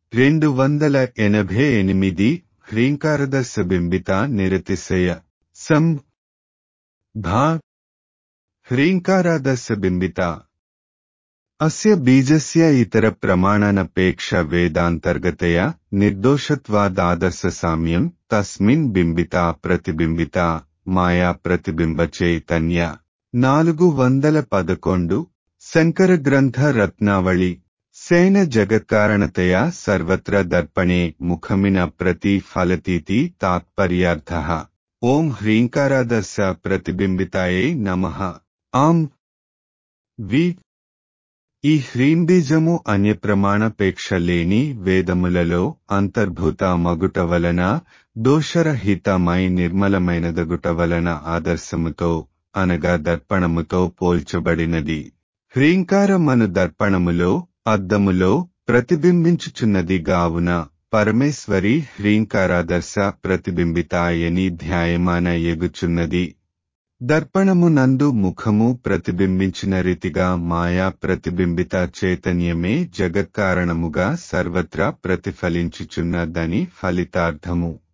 రెండు వందల ఎనభై ఎనిమిది హ్రీంకారదర్శ బింబిత నిరతిశయ సం భా హ్రీంకారాదర్శ బింబిత అస్య బీజస్య ఇతర ప్రమాణానపేక్ష వేదాంతర్గతయా నిర్దోషత్వాదాదర్శ సామ్యం తస్మిన్ బింబిత ప్రతిబింబిత మాయా ప్రతిబింబ చైతన్య నాలుగు వందల పదకొండు శంకర గ్రంథ రత్నావళి సేన జగత్కారణతయా సర్వత్ర దర్పణే ముఖమిన ప్రతి ఫలతీతి తాత్పర్యార్థ ఓం హ్రీంకారాదర్శ ప్రతిబింబితాయై నమః ఆం వి ఈ హ్రీంబీజము అన్య ప్రమాణపేక్ష లేని వేదములలో అంతర్భూత మగుట వలన దోషరహితమై నిర్మలమైనదగుట వలన ఆదర్శముతో అనగా దర్పణముతో పోల్చబడినది హ్రీంకారమను దర్పణములో అద్దములో ప్రతిబింబించుచున్నది గావున పరమేశ్వరి హ్రీంకారాదర్శ ప్రతిబింబితాయని ధ్యాయమాన ఎగుచున్నది దర్పణము నందు ముఖము ప్రతిబింబించిన రీతిగా మాయా ప్రతిబింబిత చైతన్యమే జగత్కారణముగా సర్వత్రా ప్రతిఫలించుచున్నదని ఫలితార్థము